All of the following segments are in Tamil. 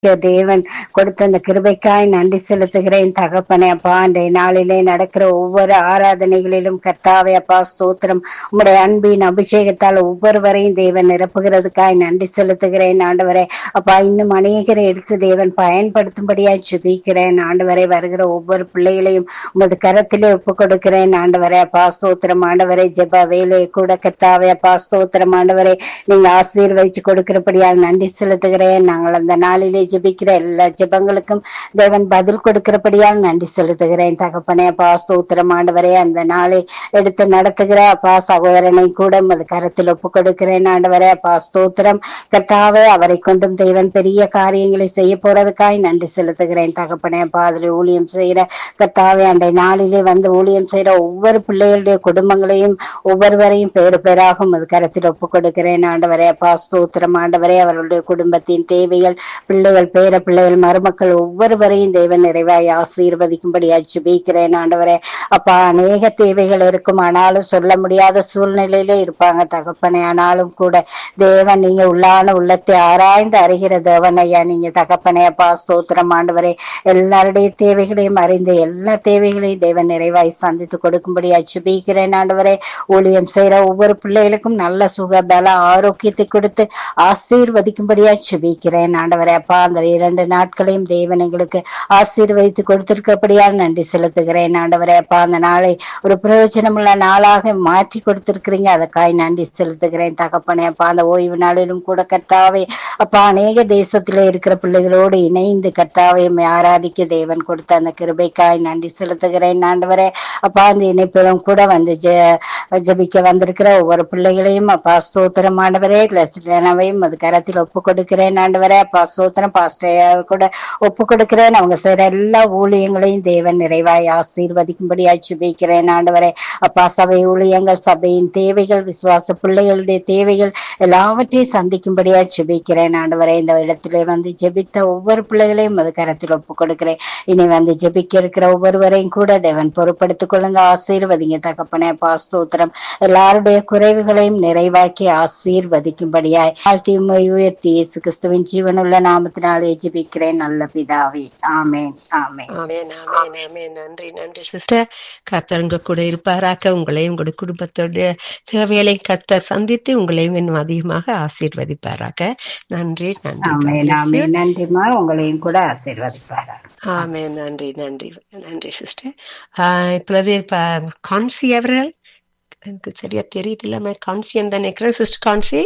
தேவன் கொடுத்த அந்த கிருபைக்காய் நன்றி செலுத்துகிறேன் தகப்பனே அப்பா இன்றைய நாளிலே நடக்கிற ஒவ்வொரு ஆராதனைகளிலும் கர்த்தாவே அப்பா ஸ்தோத்திரம் உம்முடைய அன்பின் அபிஷேகத்தால் ஒவ்வொருவரையும் தேவன் நிரப்புகிறதுக்காய் நன்றி செலுத்துகிறேன் ஆண்டவரே அப்பா இன்னும் அநேகரை எடுத்து தேவன் பயன்படுத்தும்படியாய் ஜெபிக்கிறேன் ஆண்டவரை வருகிற ஒவ்வொரு பிள்ளைகளையும் உமது கரத்திலே ஒப்பு கொடுக்கிறேன் ஆண்டவரே அப்பா ஸ்தோத்திரம் ஆண்டவரே ஜெப வேலையை கூட கர்த்தாவே அப்பா ஸ்தோத்திரம் ஆண்டவரே நீங்க ஆசீர்வதிச்சு கொடுக்கிறபடியால் நன்றி செலுத்துகிறேன் நாங்கள் அந்த நாளிலே ஜெபிக்கிற எல்லா ஜெபங்களுக்கும் தேவன் பதில் கொடுக்கிறபடியால் நன்றி செலுத்துகிறேன் தகப்பனே அப்பா ஸ்தோத்திரம் ஆண்டவரே அந்த நாளை எடுத்து நடத்துகிற அப்பா சகோதரனை கூட உமது கரத்தில் ஒப்பு கொடுக்கிறேன் ஆண்டவரே அப்பா ஸ்தோத்திரம் கர்த்தாவே அவரை கொண்டும் தேவன் பெரிய காரியங்களை செய்ய போறதுக்காய் நன்றி செலுத்துகிறேன் தகப்பனே அப்பா அதில் ஊழியம் செய்யற கர்த்தாவே அன்றைய நாளிலே வந்து ஊழியம் செய்யற ஒவ்வொரு பிள்ளைகளுடைய குடும்பங்களையும் ஒவ்வொருவரையும் பேரு பேராக உமது கரத்தில் ஒப்பு கொடுக்கிறேன் ஆண்டவரே அப்பா ஸ்தோத்திரம் ஆண்டவரே அவர்களுடைய குடும்பத்தின் தேவைகள் பிள்ளைகள் பேர பிள்ளைகள் மருமக்கள் ஒவ்வொருவரையும் தேவன் நிறைவாய் ஆசீர்வதிக்கும்படியாய் ஜெபிக்கிறேன் ஆண்டவரே அப்பா அநேக தேவைகள் இருக்கும் ஆனாலும் சொல்ல முடியாத சூழ்நிலையில இருப்பாங்க தகப்பனே ஆனாலும் கூட தேவன் நீங்க உள்ளான உள்ளத்தை ஆராய்ந்து அறிகிற தேவன் ஐயா நீங்க தகப்பனே அப்பா ஸ்தோத்திரம் ஆண்டவரே எல்லாருடைய தேவைகளையும் அறிந்து எல்லா தேவைகளையும் தேவன் நிறைவாய் சந்தித்து கொடுக்கும்படியாய் ஜெபிக்கிறேன் ஆண்டவரே ஊழியம் செய்யற ஒவ்வொரு பிள்ளைகளுக்கும் நல்ல சுக பல ஆரோக்கியத்தை கொடுத்து ஆசீர்வதிக்கும்படியாய் ஜெபிக்கிறேன் ஆண்டவரே அப்பா அந்த இரண்டு நாட்களையும் தேவன் எங்களுக்கு ஆசீர்வதித்து கொடுத்திருக்கபடியால் நன்றி செலுத்துகிறேன் ஆண்டவரே அப்பா அந்த நாளை ஒரு பிரயோஜனமுள்ள நாளாக மாற்றி கொடுத்திருக்கிறீங்க அதுக்காய் நன்றி செலுத்துகிறேன் தகப்பனே அப்பா அந்த ஓய்வு நாளிலும் கூட கர்த்தாவே அப்பா அநேக தேசத்திலே இருக்கிற பிள்ளைகளோடு இணைந்து கர்த்தாவை உம்மை ஆராதிக்க தேவன் கொடுத்த அந்த கிருபைக்காய் நன்றி செலுத்துகிறேன் ஆண்டவரே அப்பா அந்த இணைப்பிலும் கூட வந்து ஜெ ஜெபிக்க வந்திருக்கிற ஒவ்வொரு பிள்ளைகளையும் அப்பா ஸ்தோத்திரம் ஆண்டவரே லெஸ்லேனாவையும் அது கரத்தில் ஒப்பு கொடுக்கிறேன் ஆண்டவரே அப்பா ஸ்தோத்திரம் பாஸ்டரையாவை கூட ஒப்பு கொடுக்கிறேன் அவங்க செய்யற எல்லா ஊழியங்களையும் தேவன் நிறைவாய் ஆசீர்வதிக்கும்படியாய் ஜெபிக்கிறேன் ஆண்டவரே அப்பா சபை ஊழியங்கள் சபையின் தேவைகள் விசுவாச பிள்ளைகளுடைய தேவைகள் எல்லாவற்றையும் சந்திக்கும்படியாய் ஜெபிக்கிறேன் ஆண்டவரே இந்த இடத்திலே வந்து ஜெபித்த ஒவ்வொரு பிள்ளைகளையும் அது கரத்தில் ஒப்பு கொடுக்கிறேன் இனி வந்து ஜெபிக்க இருக்கிற ஒவ்வொருவரையும் கூட தேவன் பொறுப்படுத்திக் கொள்ளுங்க ஆசீர்வதிங்க தகப்பனே அப்பா ஸ்தோத்திரம் எல்லாருடைய குறைவுகளையும் நிறைவாக்கி ஆசீர்வதிக்கும்படியாய் வாழ்த்தி உம்மை உயர்த்தி இயேசு கிறிஸ்துவின் ஜீவனுள்ள நாமத்தினாலே ஜெபிக்கிறேன் நல்ல பிதாவே ஆமேன் ஆமேன் ஆமென் ஆமென் ஆமென் நன்றி நன்றி சிஸ்டர் கர்த்தர் உங்க கூட இருப்பாராக்க உங்களையும் உங்களுடைய குடும்பத்தோட தேவைகளையும் கர்த்தர் சந்தித்து உங்களையும் இன்னும் அதிகமாக ஆசீர்வதிப்பாராக்க நன்றி நன்றி God ஆமேன் bless you. ஆமேன் நன்றிமா உங்களையும் கூட ஆசீர்வதிப்பாரா ஆமென் நன்றி நன்றி நன்றி சிஸ்டர் இப்பொழுது இப்ப கான்சி அவர்கள் எனக்கு சரியா தெரியுது இல்லாம கான்சி அந்த நினைக்கிறேன் சிஸ்டர் கான்சி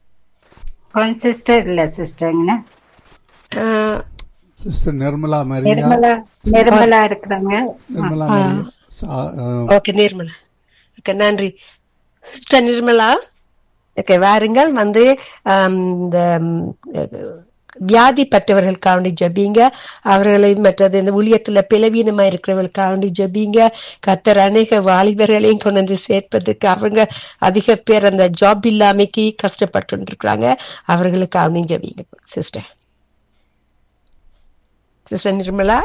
சிஸ்டர் இல்ல சிஸ்டர்ங்கண்ணா சிஸ்டர் நிர்மலா மரியா நிர்மலா நிர்மலா இருக்கிறாங்க நிர்மலா மரியா சா- அஹ், ஓகே நிர்மலா ஓகே நன்றி சிஸ்டர் நிர்மலா ஓகே வாருங்கள் வந்து ஆம், இந்த ம், அஹ், வியாதிப்பட்டவர்களுக்காண்டி ஜபிங்க அவர்களை மற்றது இந்த ஊழியத்துல பிளவீனமா இருக்கிறவர்களுக்காண்டி ஜபிங்க கத்தர் அநேக வாலிபர்களையும் கொண்டு வந்து சேர்ப்பதற்கு அவங்க அதிக பேர் அந்த ஜாப் இல்லாமைக்கு கஷ்டப்பட்டு இருக்கிறாங்க அவர்களுக்காண்டி ஜபிங்க சிஸ்டர் சிஸ்டர் நிர்மலா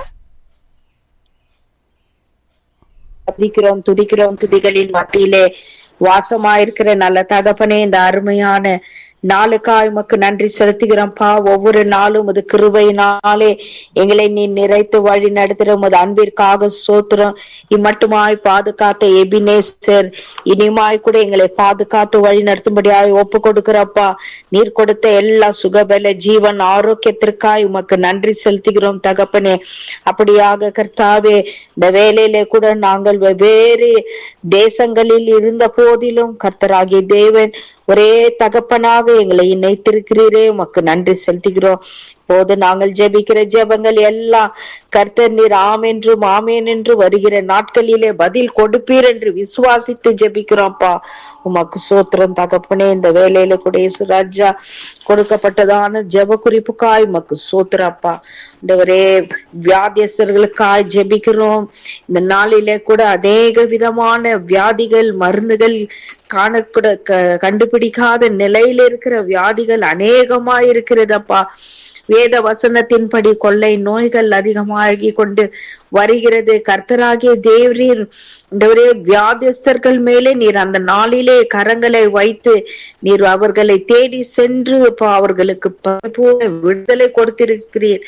துதிக்கிறோம் துதிக்கிறோம் துதிகளின் மத்தியிலே வாசமாயிருக்கிற நல்ல தகப்பனே இந்த அருமையான நாளுக்காய் உமக்கு நன்றி செலுத்துகிறோம்ப்பா ஒவ்வொரு நாளும் அது கிருபையினாலே எங்களை நீ நிறைத்து வழி நடத்துற உமது அன்பிற்காக சோத்திரம் இம்மட்டுமாய் பாதுகாத்த எபினேசர் இனிமாய் கூட எங்களை பாதுகாத்து வழி நடத்தும்படியாய் ஒப்பு கொடுக்கிறப்பா நீர் கொடுத்த எல்லா சுகபல ஜீவன் ஆரோக்கியத்திற்காய் உமக்கு நன்றி செலுத்துகிறோம் தகப்பனே அப்படியாக கர்த்தாவே இந்த வேலையிலே கூட நாங்கள் வெவ்வேறு தேசங்களில் இருந்த போதிலும் கர்த்தராகிய தேவன் ஒரே தகப்பனாக எங்களை இணைத்திருக்கிறீரே உமக்கு நன்றி செலுத்துகிறோம் போது நாங்கள் ஜெபிக்கிற ஜெபங்கள் எல்லாம் கர்த்தர் நீர் ஆம் என்றும் ஆமேன் என்று வருகிற நாட்களிலே பதில் கொடுப்பீர் என்று விசுவாசித்து ஜெபிக்கிறோம்ப்பா உமக்கு சோத்திரம் தகப்பனே இந்த வேலையில கூட இயேசுராஜா கொடுக்கப்பட்டதான ஜெப குறிப்புக்காய் உமக்கு சோத்திரப்பா ஆண்டவரே வியாதியஸ்தர்களுக்காய் ஜெபிக்கிறோம் இந்த நாளிலே கூட அநேக விதமான வியாதிகள் மருந்துகள் காணக்கூட க- கண்டுபிடிக்காத நிலையில இருக்கிற வியாதிகள் அநேகமா இருக்கிறதப்பா வேத வசனத்தின்படி கொள்ளை நோய்கள் அதிகமாகி கொண்டு வருகிறது கர்த்தராகிய தேவரீர் ஆண்டவரே வியாதிஸ்தர்கள் மேலே நீர் அந்த நாளிலே கரங்களை வைத்து நீர் அவர்களை தேடி சென்று அப்பா அவர்களுக்கு பரிபூர்ண விடுதலை கொடுத்திருக்கிறீர்